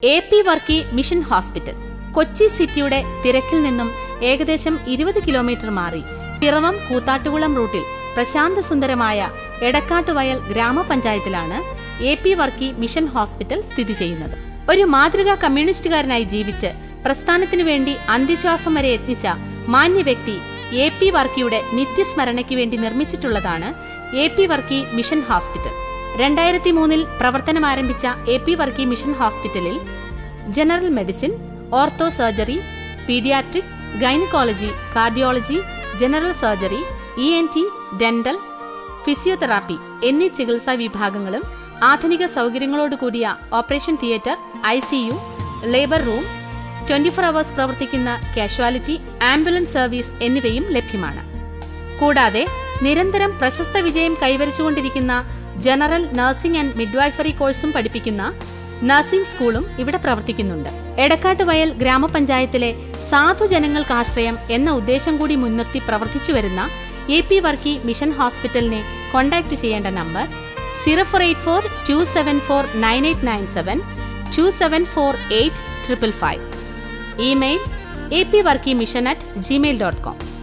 A P Varkey mission hospital Kochi സിറ്റിയുടെ തിരക്കിൽ നിന്നും ഏകദേശം ഇരുപത് കിലോമീറ്റർ മാറി പിറവം കൂത്താട്ടുകുളം റൂട്ടിൽ പ്രശാന്ത സുന്ദരമായ എടക്കാട്ടുവയൽ ഗ്രാമപഞ്ചായത്തിലാണ് A P Varkey mission hospital സ്ഥിതി ചെയ്യുന്നത് ഒരു മാതൃകാ കമ്മ്യൂണിസ്റ്റുകാരനായി ജീവിച്ച് പ്രസ്ഥാനത്തിനു വേണ്ടി അന്ത്യശ്വാസം വരെ യത്നിച്ച മാന്യ വ്യക്തി എ പി വർക്കിയുടെ നിത്യസ്മരണയ്ക്ക് വേണ്ടി നിർമ്മിച്ചിട്ടുള്ളതാണ് A P Varkey mission hospital രണ്ടായിരത്തി മൂന്നിൽ പ്രവർത്തനം ആരംഭിച്ച എ പി വർക്കി മിഷൻ ഹോസ്പിറ്റലിൽ general medicine ortho surgery paediatric gynaecology cardiology general surgery E N T dental physiotherapy എന്നീ ചികിത്സാ വിഭാഗങ്ങളും ആധുനിക സൗകര്യങ്ങളോടുകൂടിയ operation theatre I C U labour room twenty four hours പ്രവർത്തിക്കുന്ന കാഷ്വാലിറ്റി ആംബുലൻസ് സർവീസ് എന്നിവയും ലഭ്യമാണ് കൂടാതെ നിരന്തരം പ്രശസ്ത വിജയം കൈവരിച്ചുകൊണ്ടിരിക്കുന്ന ജനറൽ നഴ്സിംഗ് ആൻഡ് മിഡ്വൈഫറി കോഴ്സും പഠിപ്പിക്കുന്ന നഴ്സിംഗ് സ്കൂളും ഇവിടെ പ്രവർത്തിക്കുന്നുണ്ട് എടക്കാട്ടുവയൽ ഗ്രാമപഞ്ചായത്തിലെ സാധുജനങ്ങൾക്ക് ആശ്രയം എന്ന ഉദ്ദേശം കൂടി മുൻനിർത്തി പ്രവർത്തിച്ചു വരുന്ന എ പി വർക്കി മിഷൻ ഹോസ്പിറ്റലിനെ കോൺടാക്ട് ചെയ്യേണ്ട number zero four eight four two seven four nine eight nine seven two seven four eight triple five email A P Varkey mission at Gmail dot com